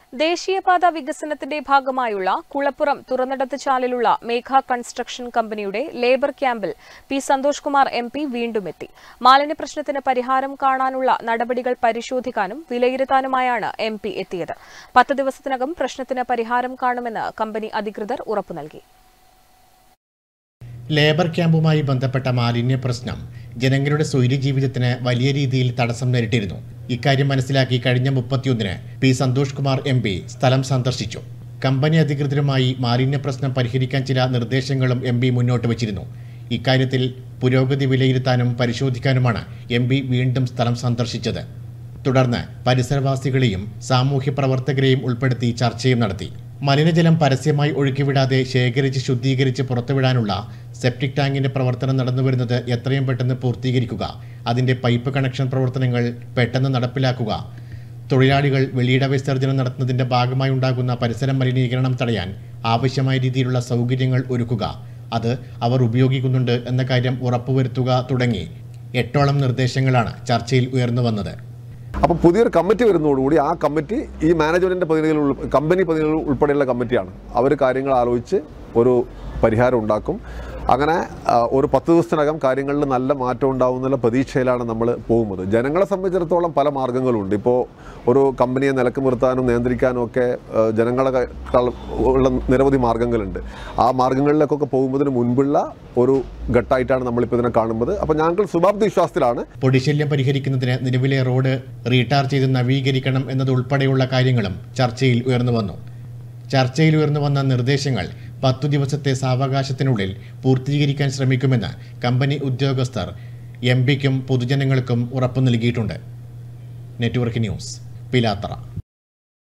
ദേശീയപാത വികസനത്തിന്റെ ഭാഗമായുള്ള കുളപ്പുറം തുറന്നിടത്ത് ചാലിലുള്ള മേഘ കൺസ്ട്രക്ഷൻ കമ്പനിയുടെ ലേബർ ക്യാമ്പിൽ P Santhosh Kumar M P വീണ്ടും എത്തി മാലിന്യ പ്രശ്നത്തിന് പരിഹാരം കാണാനുള്ള നടപടികൾ പരിശോധിക്കാനും വിലയിരുത്താനുമായാണ് എം പി എത്തിയത് പത്ത് ദിവസത്തിനകം പ്രശ്നത്തിന് പരിഹാരം കാണുമെന്ന് കമ്പനി അധികൃതർ ഉറപ്പു നൽകി ലേബർ ക്യാമ്പുമായി ബന്ധപ്പെട്ട മാലിന്യ പ്രശ്നം ജനങ്ങളുടെ സ്വൈര്യജീവിതത്തിന് വലിയ രീതിയിൽ തടസ്സം നേരിട്ടിരുന്നു ഇക്കാര്യം മനസ്സിലാക്കി കഴിഞ്ഞ മുപ്പത്തിയൊന്നിന് P Santhosh Kumar M P സ്ഥലം സന്ദർശിച്ചു കമ്പനി അധികൃതരുമായി മാലിന്യ പ്രശ്നം പരിഹരിക്കാൻ ചില നിർദ്ദേശങ്ങളും എം പി മുന്നോട്ട് വച്ചിരുന്നു ഇക്കാര്യത്തിൽ പുരോഗതി വിലയിരുത്താനും പരിശോധിക്കാനുമാണ് എം പി വീണ്ടും സ്ഥലം സന്ദർശിച്ചത് തുടർന്ന് പരിസരവാസികളെയും സാമൂഹ്യ പ്രവർത്തകരെയും ഉൾപ്പെടുത്തി ചർച്ചയും നടത്തി മലിനജലം പരസ്യമായി ഒഴുക്കിവിടാതെ ശേഖരിച്ച് ശുദ്ധീകരിച്ച് പുറത്തുവിടാനുള്ള സെപ്റ്റിക് ടാങ്കിന്റെ പ്രവർത്തനം നടന്നുവരുന്നത് എത്രയും പെട്ടെന്ന് പൂർത്തീകരിക്കുക അതിന്റെ പൈപ്പ് കണക്ഷൻ പ്രവർത്തനങ്ങൾ പെട്ടെന്ന് നടപ്പിലാക്കുക തൊഴിലാളികൾ വെളിയിട വിസർജനം നടത്തുന്നതിന്റെ ഭാഗമായി ഉണ്ടാകുന്ന പരിസര മലിനീകരണം തടയാൻ ആവശ്യമായ രീതിയിലുള്ള സൗകര്യങ്ങൾ ഒരുക്കുക അത് അവർ ഉപയോഗിക്കുന്നുണ്ട് എന്ന കാര്യം ഉറപ്പുവരുത്തുക തുടങ്ങി എട്ടോളം നിർദ്ദേശങ്ങളാണ് ചർച്ചയിൽ ഉയർന്നു വന്നത് അപ്പോൾ പുതിയൊരു കമ്മിറ്റി വരുന്നതോടുകൂടി ആ കമ്മിറ്റി ഈ മാനേജ്മെൻറ്റിൻ്റെ പ്രതിനിധികൾ ഉൾ- കമ്പനി പ്രതിനിധികൾ ഉൾപ്പെടെയുള്ള കമ്മിറ്റിയാണ് അവർ കാര്യങ്ങൾ ആലോചിച്ച് ഒരു പരിഹാരം ഉണ്ടാക്കും അങ്ങനെ ആ, ഒരു പത്ത് ദിവസത്തിനകം കാര്യങ്ങളിൽ നല്ല മാറ്റം ഉണ്ടാവുന്നുള്ള പ്രതീക്ഷയിലാണ് നമ്മൾ പോകുന്നത് ജനങ്ങളെ സംബന്ധിച്ചിടത്തോളം പല മാർഗ്ഗങ്ങളുണ്ട് ഇപ്പോൾ ഒരു കമ്പനിയെ നിലക്ക് നിർത്താനും നിയന്ത്രിക്കാനും ഒക്കെ ആ, ജനങ്ങളെ ക- കൾ- ഉള്ള നിരവധി മാർഗ്ഗങ്ങളുണ്ട് ആ മാർഗ്ഗങ്ങളിലേക്കൊക്കെ പോകുന്നതിന് മുൻപുള്ള ഒരു ഘട്ടമായിട്ടാണ് നമ്മളിപ്പോൾ ഇതിനെ കാണുന്നത് അപ്പോൾ ഞങ്ങൾ ശുഭാപ്തി വിശ്വാസത്തിലാണ് പൊടിശല്യം പരിഹരിക്കുന്നതിന് നിലവിലെ റോഡ് റീടാർ ചെയ്ത് നവീകരിക്കണം എന്നതുൾപ്പെടെയുള്ള കാര്യങ്ങളും ചർച്ചയിൽ ഉയർന്നു വന്നു ചർച്ചയിൽ ഉയർന്നു വന്ന നിർദ്ദേശങ്ങൾ പത്തു ദിവസത്തെ സാവകാശത്തിനുള്ളിൽ പൂർത്തീകരിക്കാൻ ശ്രമിക്കുമെന്ന് കമ്പനി ഉദ്യോഗസ്ഥർ എം പിക്കും പൊതുജനങ്ങൾക്കും ഉറപ്പു നൽകിയിട്ടുണ്ട് നെറ്റ്വർക്ക് ന്യൂസ് പിലാത്തറ